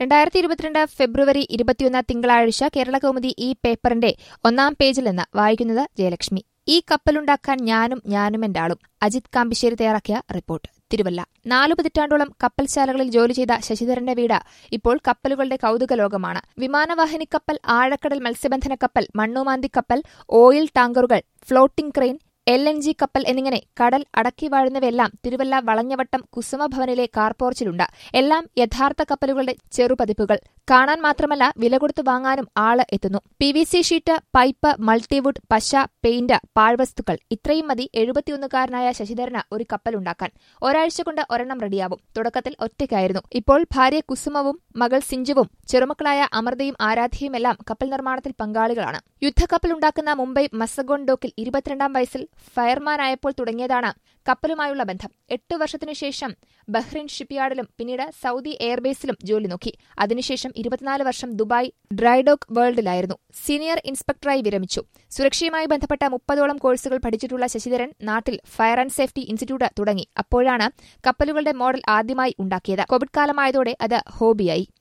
രണ്ടായിരത്തി ഇരുപത്തിരണ്ട് ഫെബ്രുവരി ഇരുപത്തിയൊന്ന് തിങ്കളാഴ്ച കേരള കൗമുദി ഈ പേപ്പറിന്റെ ഒന്നാം പേജിൽ നിന്ന് വായിക്കുന്നത് ജയലക്ഷ്മി ഈ കപ്പലുണ്ടാക്കാൻ ഞാനും ഞാനും എന്റെ ആളും അജിത് കാമ്പിശ്ശേരി തയ്യാറാക്കിയ റിപ്പോർട്ട് തിരുവല്ല നാലു പതിറ്റാണ്ടോളം കപ്പൽശാലകളിൽ ജോലി ചെയ്ത ശശിധരന്റെ വീട് ഇപ്പോൾ കപ്പലുകളുടെ കൗതുക ലോകമാണ് വിമാനവാഹിനി കപ്പൽ ആഴക്കടൽ മത്സ്യബന്ധന കപ്പൽ മണ്ണുമാന്തി കപ്പൽ ഓയിൽ ടാങ്കറുകൾ floating crane L N G കപ്പൽ എന്നിങ്ങനെ കടൽ അടക്കി വാഴുന്നവയെല്ലാം തിരുവല്ല വളഞ്ഞവട്ടം കുസുമഭവനിലെ കാർപോർച്ചിലുണ്ട് എല്ലാം യഥാർത്ഥ കപ്പലുകളുടെ ചെറുപതിപ്പുകൾ കാണാൻ മാത്രമല്ല വില കൊടുത്തു വാങ്ങാനും ആള് എത്തുന്നു P V C sheet pipe multiwood പശ പെയിന്റ് പാഴ്വസ്തുക്കൾ ഇത്രയും മതി എഴുപത്തിയൊന്നുകാരനായ ശശിധരന് ഒരു കപ്പലുണ്ടാക്കാൻ ഒരാഴ്ച കൊണ്ട് ഒരെണ്ണം റെഡിയാവും തുടക്കത്തിൽ ഒറ്റയ്ക്കായിരുന്നു ഇപ്പോൾ ഭാര്യ കുസുമവും മകൾ സിഞ്ചുവും ചെറുമക്കളായ അമൃതയും ആരാധ്യയുമെല്ലാം കപ്പൽ നിർമ്മാണത്തിൽ പങ്കാളികളാണ് യുദ്ധക്കപ്പലുണ്ടാക്കുന്ന മുംബൈ മസഗോൺ ഡോക്കിൽ ഇരുപത്തിരണ്ടാം വയസ്സിൽ ഫയർമാനായപ്പോൾ തുടങ്ങിയതാണ് കപ്പലുമായുള്ള ബന്ധം എട്ട് വർഷത്തിനുശേഷം ബഹ്റിൻ ഷിപ്പ്യാർഡിലും പിന്നീട് സൗദി എയർബേസിലും ജോലി നോക്കി അതിനുശേഷം ഇരുപത്തിനാല് വർഷം ദുബായ് ഡ്രൈഡോക്ക് വേൾഡിലായിരുന്നു സീനിയർ ഇൻസ്പെക്ടറായി വിരമിച്ചു സുരക്ഷയുമായി ബന്ധപ്പെട്ട മുപ്പതോളം കോഴ്സുകൾ പഠിച്ചിട്ടുള്ള ശശിധരൻ നാട്ടിൽ ഫയർ ആൻഡ് സേഫ്റ്റി ഇൻസ്റ്റിറ്റ്യൂട്ട് തുടങ്ങി അപ്പോഴാണ് കപ്പലുകളുടെ മോഡൽ ആദ്യമായി ഉണ്ടാക്കിയത് കോവിഡ് കാലമായതോടെ അത് ഹോബിയായി